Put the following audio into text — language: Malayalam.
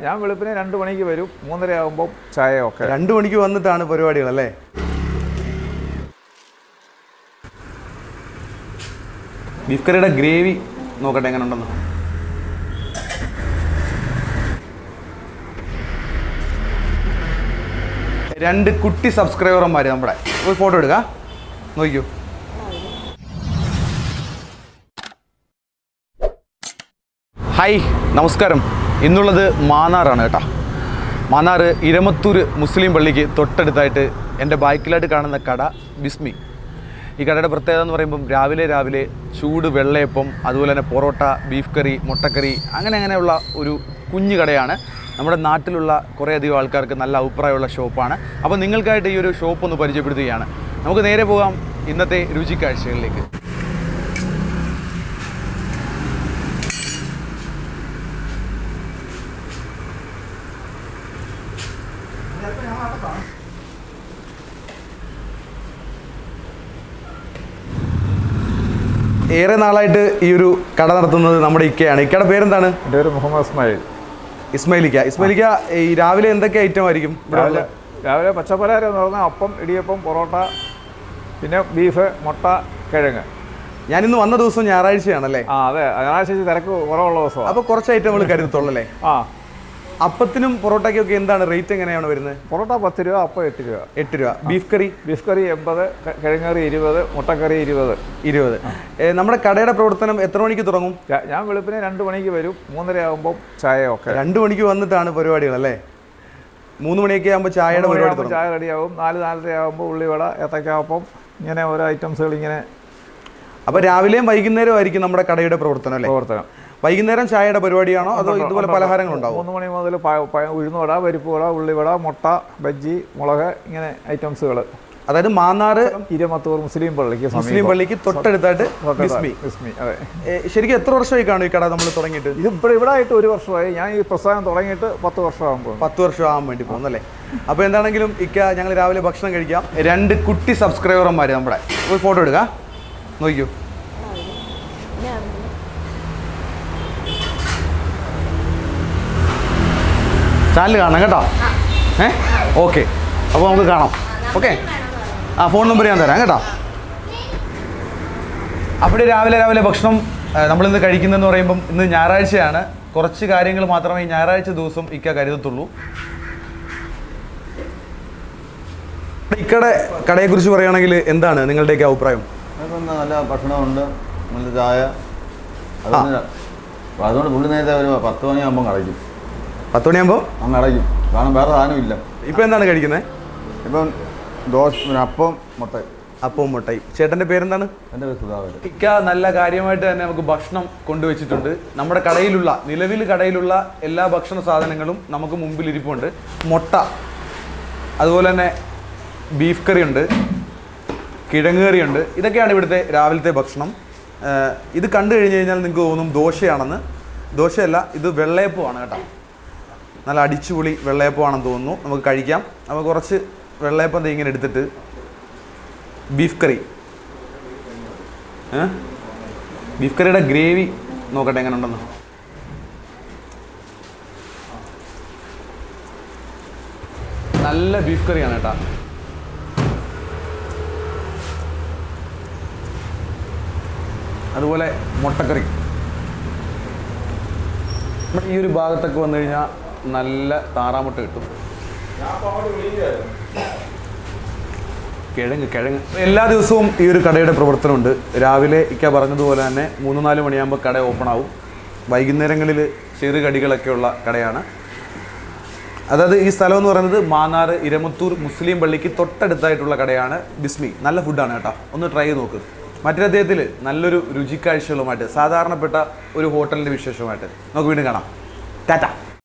ഞാൻ വെളുപ്പിനെ രണ്ട് മണിക്ക് വരും മൂന്നര ആകുമ്പോൾ ചായ ഒക്കെ രണ്ട് മണിക്ക് വന്നിട്ടാണ് പരിപാടികൾ അല്ലേ ബീഫ് കറിയുടെ ഗ്രേവി നോക്കട്ടെ എങ്ങനെ ഉണ്ടെന്ന് രണ്ട് കുട്ടി സബ്സ്ക്രൈബർമാർ നമ്മുടെ ഒരു ഫോട്ടോ എടുക്ക നോക്കിക്കോ ഹായ് നമസ്കാരം ഇന്നുള്ളത് മാന്നാറാണ് കേട്ടോ മാന്നാർ ഇരമത്തൂർ മുസ്ലിം പള്ളിക്ക് തൊട്ടടുത്തായിട്ട് എൻ്റെ ബൈക്കിലായിട്ട് കാണുന്ന കട ബിസ്മി ഈ കടയുടെ പ്രത്യേകത എന്ന് പറയുമ്പം രാവിലെ രാവിലെ ചൂട് വെള്ളയപ്പം അതുപോലെ തന്നെ പൊറോട്ട ബീഫ് കറി മുട്ടക്കറി അങ്ങനെ അങ്ങനെയുള്ള ഒരു കുഞ്ഞു കടയാണ് നമ്മുടെ നാട്ടിലുള്ള കുറേയധികം ആൾക്കാർക്ക് നല്ല അഭിപ്രായമുള്ള ഷോപ്പാണ് അപ്പോൾ നിങ്ങൾക്കായിട്ട് ഈ ഒരു ഷോപ്പ് ഒന്ന് പരിചയപ്പെടുത്തുകയാണ് നമുക്ക് നേരെ പോകാം ഇന്നത്തെ രുചിക്കാഴ്ചകളിലേക്ക് ഏറെ നാളായിട്ട് ഈ ഒരു കട നടത്തുന്നത് നമ്മുടെ ഇക്കയാണ് ഇക്കയുടെ പേരെന്താണ് എൻ്റെ ഒരു മുഹമ്മദ് ഇസ്മായിൽ ഇസ്മയിലിക്ക ഇസ്മയിലിക്ക ഈ രാവിലെ എന്തൊക്കെ ഐറ്റം ആയിരിക്കും ഇവിടെ രാവിലെ ഉള്ളത്? രാവിലെ പച്ചപ്പലഹാരം എന്ന് പറഞ്ഞാൽ അപ്പം ഇടിയപ്പം പൊറോട്ട പിന്നെ ബീഫ് മുട്ട കിഴങ്ങ് ഞാനിന്ന് വന്ന ദിവസം ഞായറാഴ്ചയാണല്ലേ ആ അതെ ഞായറാഴ്ച തിരക്ക് കുറവുള്ള ദിവസമാണ് അപ്പൊ കുറച്ച് ഐറ്റങ്ങൾ കരുതത്തുള്ളല്ലേ ആ അപ്പത്തിനും പൊറോട്ടയ്ക്കും ഒക്കെ എന്താണ് റേറ്റ് എങ്ങനെയാണ് വരുന്നത് പൊറോട്ട പത്ത് രൂപ അപ്പം എട്ട് രൂപ എട്ട് രൂപ ബീഫ് കറി ബീഫ് കറി എൺപത് ക- കിഴങ്ങറി ഇരുപത് മുട്ടക്കറി ഇരുപത് ഇരുപത് ഏ, നമ്മുടെ കടയുടെ പ്രവർത്തനം എത്ര മണിക്ക് തുടങ്ങും ഞാ- ഞാൻ വെളുപ്പിനെ രണ്ട് മണിക്ക് വരും മൂന്നര ആകുമ്പോൾ ചായ ഒക്കെ രണ്ട് മണിക്ക് വന്നിട്ടാണ് പരിപാടികൾ അല്ലേ മൂന്ന് മണിയൊക്കെ ആകുമ്പോൾ ചായയുടെ മൂന്ന് പരിപാടി മണിയാകുമ്പോൾ തുടങ്ങും ചായ റെഡിയാവും നാല് നാലര ആകുമ്പോൾ ഉള്ളിവട ഏത്തക്കാപ്പം ഇങ്ങനെ ഓരോ ഐറ്റംസുകൾ ഇങ്ങനെ അപ്പൊ രാവിലെയും വൈകുന്നേരവും ആയിരിക്കും നമ്മുടെ കടയുടെ പ്രവർത്തനം അല്ലേ പ്രവർത്തനം വൈകുന്നേരം ചായയുടെ പരിപാടിയാണോ അതോ ഇതുപോലെ പലഹാരങ്ങൾ ഉണ്ടാവും മൂന്ന് മണി മുതൽ പ- പ- ഉഴുന്നുവട പരിപ്പുവട ഉള്ളിവട മുട്ട ബജ്ജി മുളക് ഇങ്ങനെ ഐറ്റംസുകൾ അതായത് മാന്നാറ് ഇരുമത്തൂർ മുസ്ലിം പള്ളിക്ക് മുസ്ലിം പള്ളിക്ക് തൊട്ടടുത്തായിട്ട് ബിസ്മി ബിസ്മി അതെ ഏ, ശരിക്കും എത്ര വർഷമായി കാണും ഈ കട നമ്മൾ തുടങ്ങിയിട്ട് ഇത് ഇവിടെ ഇവിടെ ആയിട്ട് ഒരു വർഷമായി ഞാൻ ഈ പ്രസ്ഥാനം തുടങ്ങിയിട്ട് പത്ത് വർഷമാകുമ്പോൾ പത്ത് വർഷം ആകാൻ വേണ്ടി പോകുന്നല്ലേ അപ്പോൾ എന്താണെങ്കിലും ഇക്ക ഞങ്ങൾ രാവിലെ ഭക്ഷണം കഴിക്കാം രണ്ട് കുട്ടി സബ്സ്ക്രൈബർമാർ നമ്മുടെ ഒരു ഫോട്ടോ എടുക്കാം നോക്കിക്കോ ചാനൽ കാണാം കേട്ടോ ഏ ഓക്കെ അപ്പോൾ നമുക്ക് കാണാം ഓക്കെ ആ ഫോൺ നമ്പർ ഞാൻ തരാം കേട്ടോ അവിടെ രാവിലെ രാവിലെ ഭക്ഷണം ആ, നമ്മളിന്ന് കഴിക്കുന്നതെന്ന് പറയുമ്പം ഇന്ന് ഞായറാഴ്ചയാണ് കുറച്ച് കാര്യങ്ങൾ മാത്രമേ ഈ ഞായറാഴ്ച ദിവസം ഇക്ക കരുതത്തുള്ളൂ ഇക്കടെ കടയെക്കുറിച്ച് പറയുകയാണെങ്കിൽ എന്താണ് നിങ്ങളുടെയൊക്കെ അഭിപ്രായം അതൊക്കെ നല്ല ഭക്ഷണമുണ്ട് നല്ല ചായ അതുകൊണ്ട് അപ്പോൾ അതുകൊണ്ട് പുള്ളി നേരത്തെ ഒരു പത്ത് മണിയാകുമ്പം അടയ്ക്കും പത്ത് മണിയാകുമ്പോൾ അങ്ങ് അടയ്ക്കും കാരണം വേറെ സാധനമില്ല ഇപ്പം എന്താണ് കഴിക്കുന്നത് ഇപ്പം ദോശ പിന്നെ അപ്പം മുട്ട അപ്പവും മുട്ടയും ചേട്ടൻ്റെ പേരെന്താണ് എൻ്റെ പേര് സുധാകരൻ ഇക്ക നല്ല കാര്യമായിട്ട് തന്നെ നമുക്ക് ഭക്ഷണം കൊണ്ടുവച്ചിട്ടുണ്ട് നമ്മുടെ കടയിലുള്ള നിലവിൽ കടയിലുള്ള എല്ലാ ഭക്ഷണ സാധനങ്ങളും നമുക്ക് മുമ്പിൽ ഇരിപ്പുണ്ട് മുട്ട അതുപോലെ തന്നെ ബീഫ് കറി ഉണ്ട് കിഴങ്ങ് കറിയുണ്ട് ഇതൊക്കെയാണ് ഇവിടുത്തെ രാവിലത്തെ ഭക്ഷണം ഏഹ് ഇത് കണ്ടു കഴിഞ്ഞ് കഴിഞ്ഞാൽ നിങ്ങൾക്ക് തോന്നും ദോശയാണെന്ന് ദോശയല്ല ഇത് വെള്ളയപ്പമാണ് കേട്ടോ നല്ല അടിച്ചുപൊളി വെള്ളയപ്പമാണെന്ന് തോന്നുന്നു നമുക്ക് കഴിക്കാം അപ്പോൾ കുറച്ച് വെള്ളയപ്പം ദേ ഇങ്ങനെ എടുത്തിട്ട് ബീഫ് കറി ഏ? ബീഫ് കറിയുടെ ഗ്രേവി നോക്കട്ടെ എങ്ങനെ ഉണ്ടെന്ന് നല്ല ബീഫ് കറിയാണ് കേട്ടാ അതുപോലെ മുട്ടക്കറി നമ്മുടെ ഈ ഒരു ഭാഗത്തൊക്കെ വന്നു കഴിഞ്ഞാൽ നല്ല താറാമുട്ട കിട്ടും കിഴങ്ങ് കിഴങ്ങ് എല്ലാ ദിവസവും ഈ ഒരു കടയുടെ പ്രവർത്തനമുണ്ട് രാവിലെ ഇക്ക പറഞ്ഞതുപോലെ തന്നെ മൂന്ന് നാല് മണിയാകുമ്പോൾ കട ഓപ്പൺ ആവും വൈകുന്നേരങ്ങളിൽ ചെറു കടികളൊക്കെയുള്ള കടയാണ് അതായത് ഈ സ്ഥലം എന്ന് പറയുന്നത് മാന്നാർ ഇരമുത്തൂർ മുസ്ലിം പള്ളിക്ക് തൊട്ടടുത്തായിട്ടുള്ള കടയാണ് ബിസ്മി നല്ല ഫുഡാണ് കേട്ടോ ഒന്ന് ട്രൈ ചെയ്ത് നോക്ക് മറ്റൊരു അദ്ദേഹത്തിൽ നല്ലൊരു രുചിക്കാഴ്ചകളുമായിട്ട് സാധാരണപ്പെട്ട ഒരു ഹോട്ടലിൻ്റെ വിശേഷമായിട്ട് നമുക്ക് വീണ്ടും കാണാം ടാറ്റ